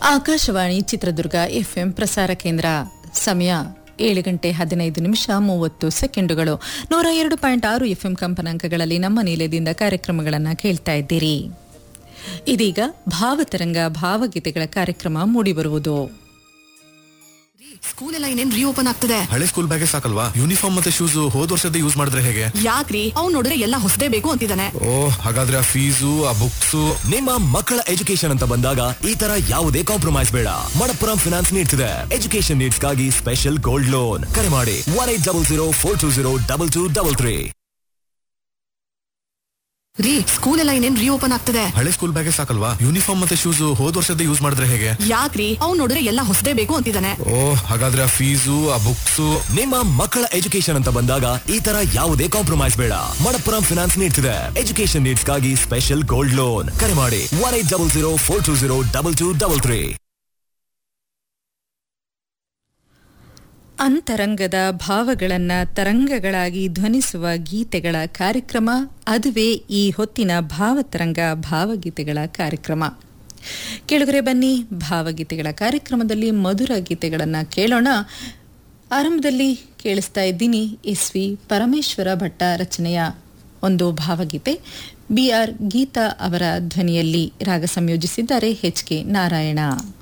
Akashvani Chitradurga FM ಪ್ರಸಾರ ಕೇಂದ್ರ ಸಮಯ ಏಳು ಗಂಟೆ ಹದಿನೈದು ನಿಮಿಷ ಮೂವತ್ತು ಸೆಕೆಂಡುಗಳು ನೂರ ಎರಡು ಪಾಯಿಂಟ್ ಆರು ಎಫ್ಎಂ ಕಂಪನಾಂಕಗಳಲ್ಲಿ ನಮ್ಮ ನಿಲಯದಿಂದ ಕಾರ್ಯಕ್ರಮಗಳನ್ನು ಕೇಳ್ತಾ ಇದ್ದೀರಿ ಇದೀಗ ಭಾವತರಂಗ ಭಾವಗೀತೆಗಳ ಕಾರ್ಯಕ್ರಮ ಮೂಡಿಬರುವುದು ಸ್ಕೂಲ್ ಎಲ್ಲ ಇನ್ನೇನ್ ರೀಓಪನ್ ಆಗ್ತದೆ ಹಳೆ ಸ್ಕೂಲ್ ಬ್ಯಾಗೆ ಸಾಕಲ್ವಾ ಯೂನಿಫಾರ್ಮ್ ಮತ್ತೆ ಶೂಸ್ ಹೋದ್ ವರ್ಷದ ಯೂಸ್ ಮಾಡಿದ್ರೆ ಹೇಗೆ ಯಾಕ್ರಿ ಅವ್ನ್ ನೋಡಿದ್ರೆ ಎಲ್ಲ ಹೊಸದೇ ಬೇಕು ಅಂತಿದ್ದಾನೆ ಓ ಹಾಗಾದ್ರೆ ಆ ಫೀಸು ಆ ಬುಕ್ಸು ನಿಮ್ಮ ಮಕ್ಕಳ ಎಜುಕೇಶನ್ ಅಂತ ಬಂದಾಗ ಈ ತರ ಯಾವುದೇ ಕಾಂಪ್ರಮೈಸ್ ಬೇಡ ಮಣಪ್ಪುರಂ ಫಿನಾನ್ಸ್ ನೀಡ್ತಿದೆ ಎಜುಕೇಶನ್ ನೀಡ್ಸ್ಗಾಗಿ ಸ್ಪೆಷಲ್ ಗೋಲ್ಡ್ ಲೋನ್ ಕರೆ ಮಾಡಿ one eight double zero four two zero double two double three ರೀ ಸ್ಕೂಲ್ ಎಲ್ಲ ಇನ್ನೇನ್ ರೀಓಪನ್ ಆಗ್ತದೆ ಹಳೆ ಸ್ಕೂಲ್ ಬ್ಯಾಗೆ ಸಾಕಲ್ವಾ ಯೂನಿಫಾರ್ಮ್ ಮತ್ತೆ ಶೂಸ್ ಹೋದ್ ವರ್ಷದ ಯೂಸ್ ಮಾಡಿದ್ರೆ ಹೇಗೆ ಯಾಕ್ರಿ ಅವ್ನ್ ನೋಡಿದ್ರೆ ಎಲ್ಲ ಹೊಸದೇ ಬೇಕು ಅಂತಿದ್ದಾನೆ ಓ ಹಾಗಾದ್ರೆ ಆ ಫೀಸು ಆ ಬುಕ್ಸು ನಿಮ್ಮ ಮಕ್ಕಳ ಎಜುಕೇಶನ್ ಅಂತ ಬಂದಾಗ ಈ ತರ ಯಾವುದೇ ಕಾಂಪ್ರಮೈಸ್ ಬೇಡ ಮಣಪ್ಪುರಂ ಫಿನಾನ್ಸ್ ನೀಡ್ತಿದೆ ಎಜುಕೇಶನ್ ನೀಡ್ಸ್ಗಾಗಿ ಸ್ಪೆಷಲ್ ಗೋಲ್ಡ್ ಲೋನ್ ಕರೆ ಮಾಡಿ one eight double zero four two zero double two double three ಅಂತರಂಗದ ಭಾವಗಳನ್ನ ತರಂಗಗಳಾಗಿ ಧ್ವನಿಸುವ ಗೀತೆಗಳ ಕಾರ್ಯಕ್ರಮ ಅದುವೇ ಈ ಹೊತ್ತಿನ ಭಾವತರಂಗ ಭಾವಗೀತೆಗಳ ಕಾರ್ಯಕ್ರಮ ಕೆಳಗರೆ ಬನ್ನಿ ಭಾವಗೀತೆಗಳ ಕಾರ್ಯಕ್ರಮದಲ್ಲಿ ಮಧುರ ಗೀತೆಗಳನ್ನು ಕೇಳೋಣ ಆರಂಭದಲ್ಲಿ ಕೇಳಿಸ್ತಾ ಇದ್ದೀನಿ ಎಸ್ ವಿ ಪರಮೇಶ್ವರ ಭಟ್ಟ ರಚನೆಯ ಒಂದು ಭಾವಗೀತೆ ಬಿ ಆರ್ ಗೀತಾ ಅವರ ಧ್ವನಿಯಲ್ಲಿ ರಾಗ ಸಂಯೋಜಿಸಿದ್ದಾರೆ ಎಚ್ ಕೆ ನಾರಾಯಣ